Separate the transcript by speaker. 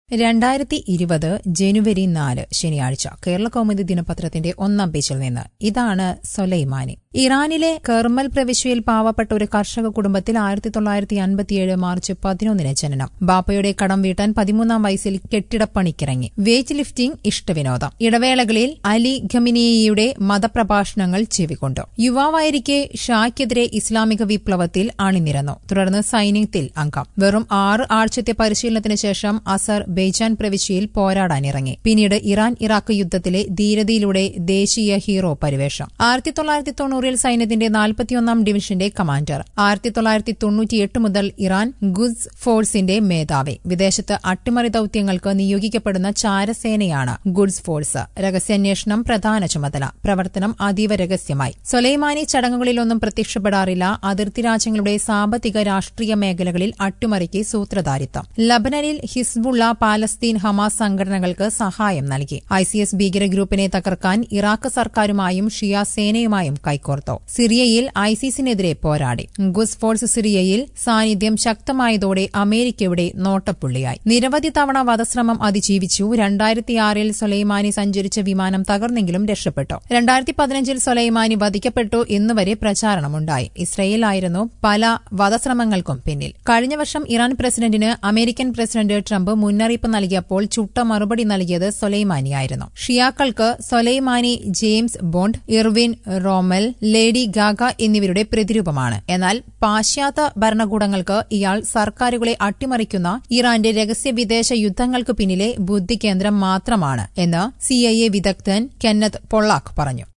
Speaker 1: രണ്ടായിരത്തി ഇരുപത് ജനുവരി നാല് ശനിയാഴ്ച കേരള കൗമുദി ദിനപത്രത്തിന്റെ ഒന്നാം പേജിൽ നിന്ന് ഇതാണ് സൊലൈമാനി ഇറാനിലെ കെർമൽ പ്രവിശ്യയിൽ പാവപ്പെട്ട ഒരു കർഷക കുടുംബത്തിൽ ആയിരത്തി തൊള്ളായിരത്തി അൻപത്തിയേഴ് മാർച്ച് പതിനൊന്നിന് ജനനം ബാപ്പയുടെ കടം വീട്ടാൻ പതിമൂന്നാം വയസ്സിൽ കെട്ടിടപ്പണിക്കിറങ്ങി വെയ്റ്റ് ലിഫ്റ്റിംഗ് ഇഷ്ടവിനോദം ഇടവേളകളിൽ അലി ഖമിനിയുടെ മതപ്രഭാഷണങ്ങൾ ചെവിക്കൊണ്ടു യുവാവായിരിക്കെ ഷായ്ക്കെതിരെ ഇസ്ലാമിക വിപ്ലവത്തിൽ അണിനിരന്നു തുടർന്ന് സൈന്യത്തിൽ അംഗം വെറും ആറ് ആഴ്ചത്തെ പരിശീലനത്തിന് ശേഷം അസർ ബെയ്ജാൻ പ്രവിശ്യയിൽ പോരാടാനിറങ്ങി പിന്നീട് ഇറാൻ ഇറാഖ് യുദ്ധത്തിലെ ധീരതയിലൂടെ ദേശീയ ഹീറോ പരിവേഷം ആയിരത്തി തൊള്ളായിരത്തി തൊണ്ണൂറിൽ സൈന്യത്തിന്റെ നാൽപ്പത്തിയൊന്നാം ഡിവിഷന്റെ കമാൻഡർ ആയിരത്തി തൊള്ളായിരത്തി തൊണ്ണൂറ്റിയെട്ട് മുതൽ ഇറാൻ ഗുഡ്സ് ഫോഴ്സിന്റെ മേധാവി വിദേശത്ത് അട്ടിമറി ദൌത്യങ്ങൾക്ക് നിയോഗിക്കപ്പെടുന്ന ചാരസേനയാണ് ഗുഡ്സ് ഫോഴ്സ് രഹസ്യാന്വേഷണം പ്രധാന ചുമതല പ്രവർത്തനം അതീവ രഹസ്യമായി സൊലൈമാനി ചടങ്ങുകളിലൊന്നും പ്രത്യക്ഷപ്പെടാറില്ല അതിർത്തി രാജ്യങ്ങളുടെ സാമ്പത്തിക രാഷ്ട്രീയ മേഖലകളിൽ അട്ടിമറിക്ക് സൂത്രധാരിത്വം ലബനനിൽ ഹിസ്ബുള്ള പാലസ്തീൻ ഹമാസ് സംഘടനകൾക്ക് സഹായം നൽകി ഐസിഎസ് ഭീകര ഗ്രൂപ്പിനെ തകർക്കാൻ ഇറാഖ് സർക്കാരുമായും ഷിയ സേനയുമായും കൈകോർത്തു സിറിയയിൽ ഐസിസിനെതിരെ പോരാടി ഗുസ് ഫോഴ്സ് സിറിയയിൽ സാന്നിധ്യം ശക്തമായതോടെ അമേരിക്കയുടെ നോട്ടപ്പുള്ളിയായി നിരവധി തവണ വധശ്രമം അതിജീവിച്ചു രണ്ടായിരത്തിയാറിൽ സൊലൈമാനി സഞ്ചരിച്ച വിമാനം തകർന്നെങ്കിലും രക്ഷപ്പെട്ടു രണ്ടായിരത്തി പതിനഞ്ചിൽ സൊലൈമാനി വധിക്കപ്പെട്ടു എന്നുവരെ പ്രചാരണമുണ്ടായി ഇസ്രയേലായിരുന്നു പല വധശ്രമങ്ങൾക്കും പിന്നിൽ കഴിഞ്ഞ വർഷം ഇറാൻ പ്രസിഡന്റിന് അമേരിക്കൻ പ്രസിഡന്റ് ട്രംപ് മുന്നറിയിപ്പ് നൽകിയപ്പോൾ ചുട്ട മറുപടി നൽകിയത് സൊലൈമാനിയായിരുന്നു ഷിയാക്കൾക്ക് Soleimani James Bond Erwin Rommel Lady Gaga എന്നിവരുടെ പ്രതിരൂപമാണ് എന്നാൽ പാശ്ചാത്യ ഭരണകൂടങ്ങൾക്ക് ഇയാൾ സർക്കാരുകളെ അട്ടിമറിക്കുന്ന ഇറാന്റെ രഹസ്യ വിദേശ യുദ്ധങ്ങൾക്ക് പിന്നിലെ ബുദ്ധികേന്ദ്രം മാത്രമാണ് എന്ന് സിഐഎ വിദഗ്ധൻ കെന്നത്ത് പൊള്ളാക്ക് പറഞ്ഞു